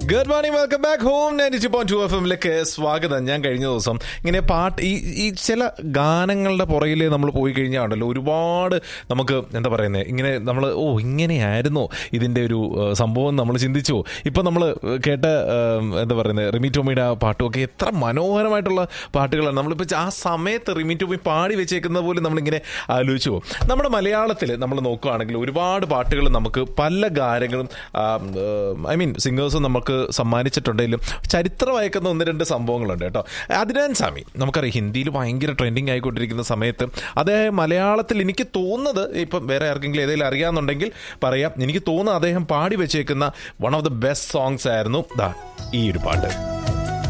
good morning welcome back home ninety two point two F എമ്മിലേക്ക് സ്വാഗതം ഞാൻ കഴിഞ്ഞ ദിവസം ഇങ്ങനെ പാട്ട് ഈ ഈ ചില ഗാനങ്ങളുടെ പുറകിൽ നമ്മൾ പോയി കഴിഞ്ഞാൽ ഉണ്ടല്ലോ ഒരുപാട് നമുക്ക് എന്താ പറയുന്നത് ഇങ്ങനെ നമ്മൾ ഓ ഇങ്ങനെയായിരുന്നോ ഇതിൻ്റെ ഒരു ഏഹ്, സംഭവം നമ്മൾ ചിന്തിച്ചു ഇപ്പം നമ്മൾ കേട്ട ഏഹ്, എന്താ പറയുന്നത് റിമി ടോമിയുടെ ആ പാട്ടുമൊക്കെ എത്ര മനോഹരമായിട്ടുള്ള പാട്ടുകളാണ് നമ്മളിപ്പോൾ ആ സമയത്ത് റിമി ടോമി പാടി വെച്ചേക്കുന്നത് പോലും നമ്മളിങ്ങനെ ആലോചിച്ചു പോകും നമ്മുടെ മലയാളത്തിൽ നമ്മൾ നോക്കുകയാണെങ്കിൽ ഒരുപാട് പാട്ടുകൾ നമുക്ക് പല ഗാനങ്ങളും ഐ മീൻ സിംഗേഴ്സും നമുക്ക് സമ്മാനിച്ചിട്ടുണ്ടെങ്കിലും ചരിത്രം അയക്കുന്ന ഒന്ന് രണ്ട് സംഭവങ്ങളുണ്ട് കേട്ടോ അതിനാൻ സ്വാമി നമുക്കറിയാം ഹിന്ദിയിൽ ഭയങ്കര ട്രെൻഡിങ് ആയിക്കൊണ്ടിരിക്കുന്ന സമയത്ത് അദ്ദേഹം മലയാളത്തിൽ എനിക്ക് തോന്നുന്നത് ഇപ്പം വേറെ ആർക്കെങ്കിലും ഏതെങ്കിലും അറിയാമെന്നുണ്ടെങ്കിൽ പറയാം എനിക്ക് തോന്നുന്നത് അദ്ദേഹം പാടി വെച്ചേക്കുന്ന one of the best songs ആയിരുന്നു ദാ ഈ ഒരു പാട്ട്